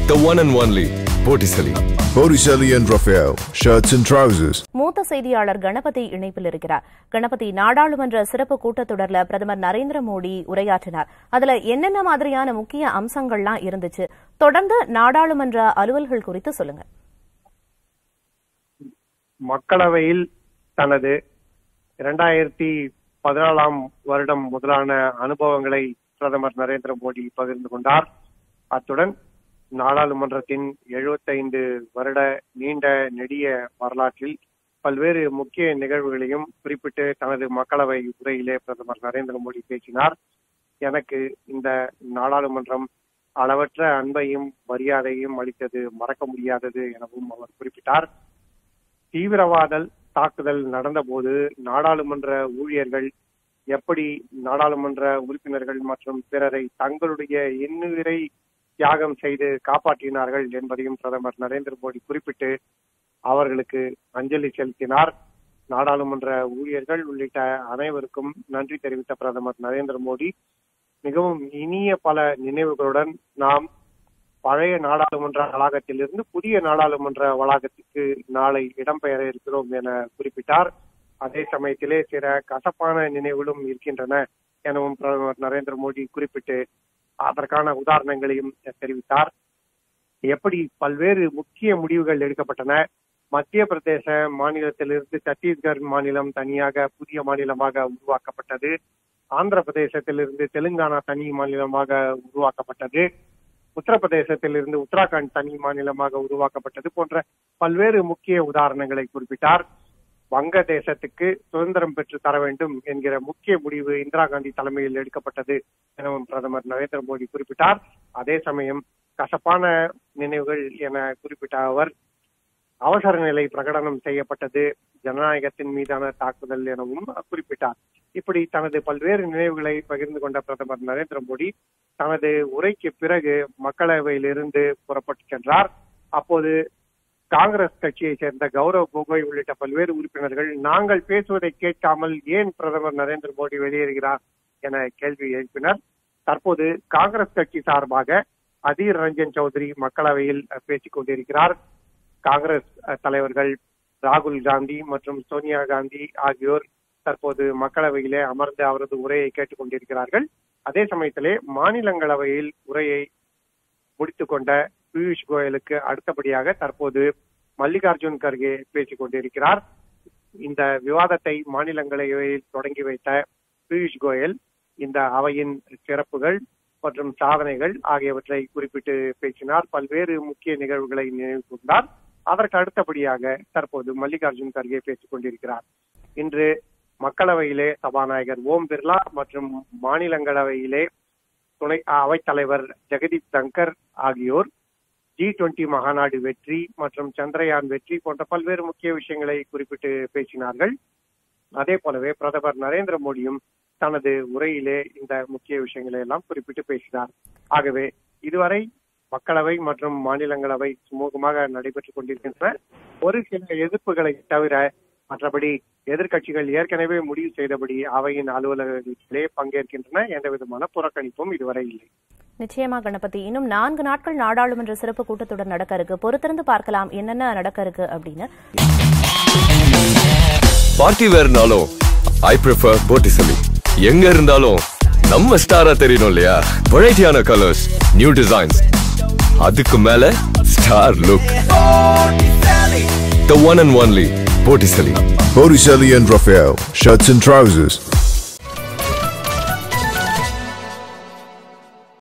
The one and only Botticelli. Botticelli and Raphael, shirts and trousers. மூத்த செய்தியாளர் கணபதி இணைப்பில் இருக்கிறார் கணபதி நாடாளுமன்ற சிறப்பு கூட்டத்தொடர்ல பிரதமர் நரேந்திர மோடி உரையாற்றினார் அதுல என்னென்ன மாதிரியான முக்கிய அம்சங்கள்லாம் இருந்துச்சு தொடர்ந்து நாடாளுமன்ற அலுவல்கள் குறித்து சொல்லுங்க மக்களவையில் தனது இரண்டாயிரத்தி பதினாலாம் வருடம் முதலான அனுபவங்களை பிரதமர் நரேந்திர மோடி பகிர்ந்து கொண்டார் அத்துடன் நாடாளுமன்றத்தின் 75 வருட நீண்ட நெடிய வரலாற்றில் பல்வேறு முக்கிய நிகழ்வுகளையும் குறிப்பிட்டு தனது மக்களவை உரையிலே பிரதமர் நரேந்திர மோடி பேசினார் எனக்கு இந்த நாடாளுமன்றம் அளவற்ற அன்பையும் மரியாதையும் அளித்தது மறக்க முடியாதது எனவும் அவர் குறிப்பிட்டார் தீவிரவாத தாக்குதல் நடந்தபோது நாடாளுமன்ற ஊழியர்கள் எப்படி நாடாளுமன்ற உறுப்பினர்கள் மற்றும் பிறரை தங்களுடைய இன்னுயிரை தியாகம் செய்து காப்பாற்றினார்கள் என்பதையும் பிரதமர் நரேந்திர மோடி குறிப்பிட்டு அவர்களுக்கு அஞ்சலி செலுத்தினார் நாடாளுமன்ற ஊழியர்கள் உள்ளிட்ட அனைவருக்கும் நன்றி தெரிவித்த பிரதமர் நரேந்திர மோடி மிகவும் இனிய பல நினைவுகளுடன் நாம் பழைய நாடாளுமன்ற வளாகத்திலிருந்து புதிய நாடாளுமன்ற வளாகத்துக்கு நாளை இடம்பெயர இருக்கிறோம் என குறிப்பிட்டார் அதே சமயத்திலே சில கசப்பான நினைவுகளும் இருக்கின்றன எனவும் பிரதமர் நரேந்திர மோடி குறிப்பிட்டு அதற்கான உதாரணங்களையும் தெரிவித்தார் எப்படி பல்வேறு முக்கிய முடிவுகள் எடுக்கப்பட்டன மத்திய பிரதேச மாநிலத்திலிருந்து சத்தீஸ்கர் மாநிலம் தனியாக புதிய மாநிலமாக உருவாக்கப்பட்டது ஆந்திர பிரதேசத்திலிருந்து தெலுங்கானா தனி மாநிலமாக உருவாக்கப்பட்டது உத்தரப்பிரதேசத்திலிருந்து உத்தராகண்ட் தனி மாநிலமாக உருவாக்கப்பட்டது போன்ற பல்வேறு முக்கிய உதாரணங்களை குறிப்பிட்டார் வங்க தேசத்துக்கு சுதந்திரம் பெற்று தர வேண்டும் என்கிற முக்கிய முடிவு இந்திரா காந்தி தலைமையில் எடுக்கப்பட்டது எனவும் பிரதமர் நரேந்திர மோடி குறிப்பிட்டார் அதே சமயம் கசப்பான நினைவுகள் என குறிப்பிட்ட அவர் அவசர நிலை பிரகடனம் செய்யப்பட்டது ஜனநாயகத்தின் மீதான தாக்குதல் எனவும் குறிப்பிட்டார் இப்படி தனது பல்வேறு நினைவுகளை பகிர்ந்து கொண்ட பிரதமர் நரேந்திர மோடி தனது உரைக்கு பிறகு மக்களவையிலிருந்து புறப்பட்டு சென்றார் அப்போது காங்கிரஸ் கட்சியை சேர்ந்த கௌரவ் கோகோய் உள்ளிட்ட பல்வேறு உறுப்பினர்கள் நாங்கள் பேசுவதை கேட்காமல் ஏன் பிரதமர் நரேந்திர மோடி வெளியேறுகிறார் என கேள்வி எழுப்பினர் தற்போது காங்கிரஸ் கட்சி சார்பாக அதீர் ரஞ்சன் சௌத்ரி மக்களவையில் பேசிக் கொண்டிருக்கிறார் காங்கிரஸ் தலைவர்கள் ராகுல் காந்தி மற்றும் சோனியா காந்தி ஆகியோர் தற்போது மக்களவையிலே அமர்ந்து அவரது உரையை கேட்டுக் கொண்டிருக்கிறார்கள் அதே சமயத்திலே மாநிலங்களவையில் உரையை முடித்துக் கொண்ட பியூஷ் கோயலுக்கு அடுத்தபடியாக தற்போது மல்லிகார்ஜுன் கர்கே பேசிக் கொண்டிருக்கிறார் இந்த விவாதத்தை மாநிலங்களவையில் தொடங்கி வைத்த பியூஷ் கோயல் இந்த அவையின் சிறப்புகள் மற்றும் சாதனைகள் ஆகியவற்றை குறிப்பிட்டு பேசினார் பல்வேறு முக்கிய நிகழ்வுகளை நினைவு கூர்ந்தார் அதற்கு அடுத்தபடியாக தற்போது மல்லிகார்ஜுன் கர்கே பேசிக் கொண்டிருக்கிறார் இன்று மக்களவையிலே சபாநாயகர் ஓம் பிர்லா மற்றும் மாநிலங்களவையிலே துணை அவைத்தலைவர் ஜெகதீப் தங்கர் ஆகியோர் ஜி டுவெண்டி மகாநாடு வெற்றி மற்றும் சந்திரயான் வெற்றி போன்ற பல்வேறு முக்கிய விஷயங்களை குறிப்பிட்டு பேசினார்கள் அதே போலவே பிரதமர் நரேந்திர மோடியும் தனது உரையிலே இந்த முக்கிய விஷயங்களை எல்லாம் குறிப்பிட்டு பேசினார் ஆகவே இதுவரை மக்களவை மற்றும் மாநிலங்களவை சுமூகமாக நடைபெற்றுக் கொண்டிருக்கின்றன ஒரு சில எதிர்ப்புகளை தவிர மற்றபடி எதிர்க்கட்சிகள் ஏற்கனவே முடிவு செய்தபடி அவையின் அலுவலகத்திலே பங்கேற்கின்றன எந்த விதமான புறக்கணிப்பும் இதுவரை இல்லை நிச்சயமா கணபதி இன்னும் நான்கு நாட்கள் நாடாளுமன்ற சிறப்பு கூட்டத்தொடர் நடக்க இருக்கு பொறுத்திருந்து பார்க்கலாம் என்னென்ன நடக்க இருக்கு அப்படின்னு பார்ட்டி வேர்னாலும் ஐ ப்ரிஃபர் Botticelli. எங்க இருந்தாலும் நம்ம ஸ்டாரா தெரியணும் இல்லையா வெரைட்டியான கலர்ஸ் நியூ டிசைன்ஸ் அதுக்கு மேல star look The one and only Botticelli. Botticelli and Raphael, shirts and trousers.